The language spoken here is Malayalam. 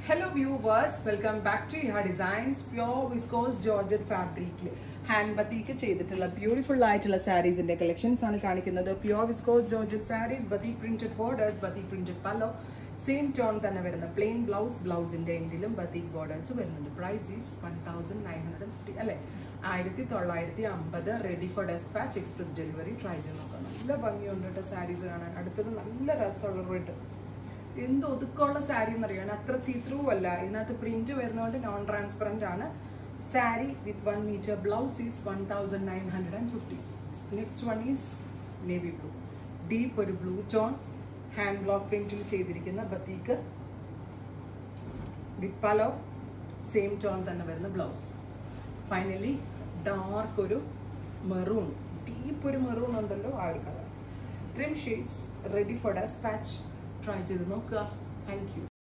hello viewers welcome back to your designs pure viscose georgette ഫാബ്രിക്കിൽ ഹാൻഡ് ബത്തീക്ക് ചെയ്തിട്ടുള്ള ബ്യൂട്ടിഫുൾ ആയിട്ടുള്ള സാരീസിന്റെ കളക്ഷൻസ് ആണ് കാണിക്കുന്നത് pure viscose georgette sarees batik printed borders batik printed pallu same tone തന്നെ വരുന്ന പ്ലെയിൻ ബ്ലൗസ് ബ്ലൗസിന്റെ എൻഡിലും ബത്തീക് ബോർഡേഴ്സ് വരുന്നുണ്ട് price is one thousand nine hundred fifty അല്ലേ ആയിരത്തി തൊള്ളായിരത്തി അമ്പത് ready for dispatch express delivery try ചെയ്ത് നോക്കാം നല്ല ഭംഗിയുണ്ട് കേട്ടോ സാരീസ് കാണാൻ അടുത്തത് നല്ല രസമുള്ള റെഡ് എന്ത് ഒതുക്കമുള്ള സാരി എന്നറിയാൻ അത്ര സീ ത്രൂ അല്ല ഇതിനകത്ത് പ്രിന്റ് വരുന്നതുകൊണ്ട് നോൺ ട്രാൻസ്പെറന്റ് ആണ് sari with one metre blouse is one thousand nine hundred and fifty next one is navy blue deep ഒരു ബ്ലൂ ടോൺ ഹാൻഡ് ബ്ലോക്ക് പ്രിന്റിൽ ചെയ്തിരിക്കുന്ന batik with pallu same tone തന്നെ വരുന്ന ബ്ലൗസ് ഫൈനലി ഡാർക്ക് ഒരു മെറൂൺ ഡീപ്പ് ഒരു മെറൂൺ ഉണ്ടല്ലോ ആ ഒരു കളർ ഇത്രയും shades ready for dispatch try ചെയ്ത് നോക്കുക താങ്ക് യു